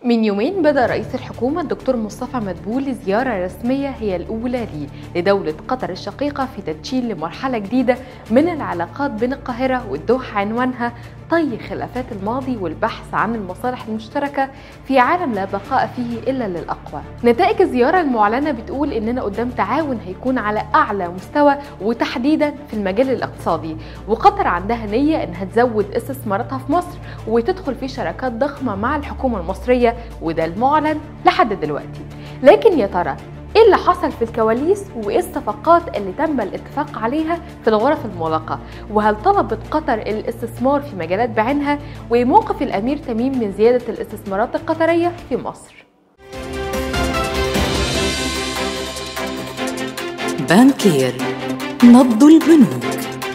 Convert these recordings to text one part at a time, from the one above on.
من يومين بدأ رئيس الحكومة الدكتور مصطفى مدبولي زيارة رسمية هي الأولى ليه لدولة قطر الشقيقة في تدشين لمرحلة جديدة من العلاقات بين القاهرة والدوحة عنوانها طي خلافات الماضي والبحث عن المصالح المشتركة في عالم لا بقاء فيه إلا للأقوى نتائج الزيارة المعلنة بتقول إننا قدام تعاون هيكون على أعلى مستوى وتحديدا في المجال الاقتصادي وقطر عندها نية إنها تزود استثماراتها في مصر وتدخل في شراكات ضخمة مع الحكومة المصرية وده المعلن لحد دلوقتي لكن يا ترى ايه اللي حصل في الكواليس وايه الصفقات اللي تم الاتفاق عليها في الغرف المغلقه وهل طلبت قطر الاستثمار في مجالات بعينها وموقف الامير تميم من زياده الاستثمارات القطريه في مصر بانكير نبض البنوك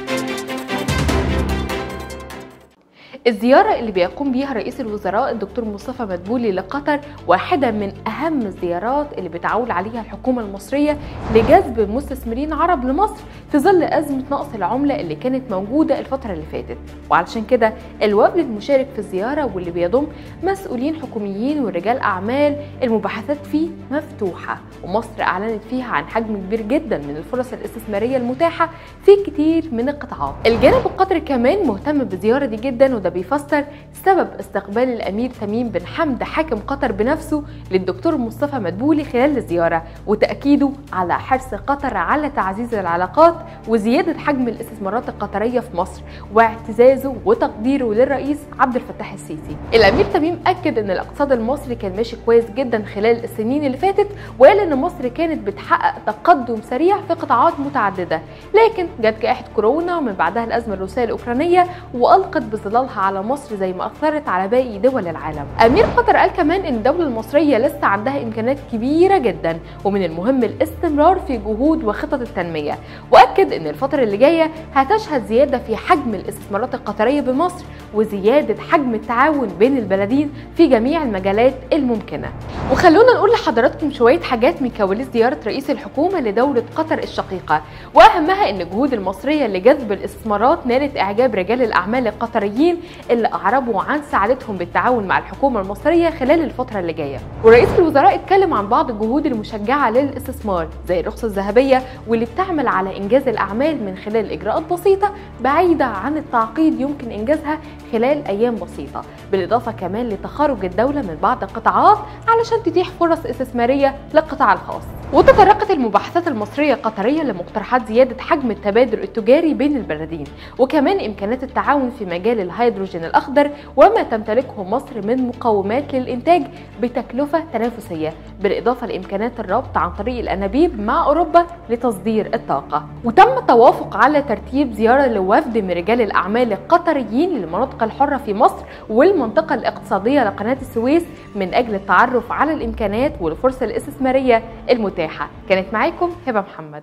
الزيارة اللي بيقوم بيها رئيس الوزراء الدكتور مصطفى مدبولي لقطر واحدة من أهم الزيارات اللي بتعول عليها الحكومة المصرية لجذب مستثمرين عرب لمصر في ظل أزمة نقص العملة اللي كانت موجودة الفترة اللي فاتت وعلشان كده الوفد المشارك في الزيارة واللي بيضم مسؤولين حكوميين ورجال أعمال المباحثات فيه مفتوحة ومصر أعلنت فيها عن حجم كبير جدا من الفرص الاستثمارية المتاحة في كتير من القطاعات الجانب القطري كمان مهتم بالزيارة دي جدا وده بيفسر سبب استقبال الامير تميم بن حمد حاكم قطر بنفسه للدكتور مصطفى مدبولي خلال الزياره وتاكيده على حرص قطر على تعزيز العلاقات وزياده حجم الاستثمارات القطريه في مصر واعتزازه وتقديره للرئيس عبد الفتاح السيسي. الامير تميم اكد ان الاقتصاد المصري كان ماشي كويس جدا خلال السنين اللي فاتت وقال ان مصر كانت بتحقق تقدم سريع في قطاعات متعدده لكن جت جائحه كورونا ومن بعدها الازمه الروسيه الاوكرانيه والقت بظلالها على مصر زي ما اثرت على باقي دول العالم. امير قطر قال كمان ان الدوله المصريه لسه عندها امكانيات كبيره جدا ومن المهم الاستمرار في جهود وخطط التنميه واكد ان الفتره اللي جايه هتشهد زياده في حجم الاستثمارات القطريه بمصر وزياده حجم التعاون بين البلدين في جميع المجالات الممكنه. وخلونا نقول لحضراتكم شويه حاجات من كواليس زياره رئيس الحكومه لدوله قطر الشقيقه واهمها ان الجهود المصريه لجذب الاستثمارات نالت اعجاب رجال الاعمال القطريين اللي اعربوا عن سعادتهم بالتعاون مع الحكومه المصريه خلال الفتره اللي جايه ورئيس الوزراء اتكلم عن بعض الجهود المشجعه للاستثمار زي الرخصه الذهبيه واللي بتعمل على انجاز الاعمال من خلال اجراءات بسيطه بعيده عن التعقيد يمكن انجازها خلال ايام بسيطه بالاضافه كمان لتخارج الدوله من بعض القطاعات علشان تتيح فرص استثماريه للقطاع الخاص وتطرقت المباحثات المصرية القطرية لمقترحات زيادة حجم التبادل التجاري بين البلدين وكمان إمكانات التعاون في مجال الهيدروجين الأخضر وما تمتلكه مصر من مقومات للإنتاج بتكلفة تنافسية بالإضافة لإمكانات الربط عن طريق الأنابيب مع أوروبا لتصدير الطاقة وتم التوافق على ترتيب زيارة لوفد من رجال الأعمال القطريين للمناطق الحرة في مصر والمنطقة الاقتصادية لقناة السويس من أجل التعرف على الإمكانات والفرصة الاستثمارية المتاحة المتاحة كانت معاكم هبة محمد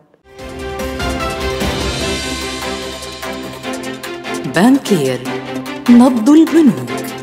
بانكير نبض البنوك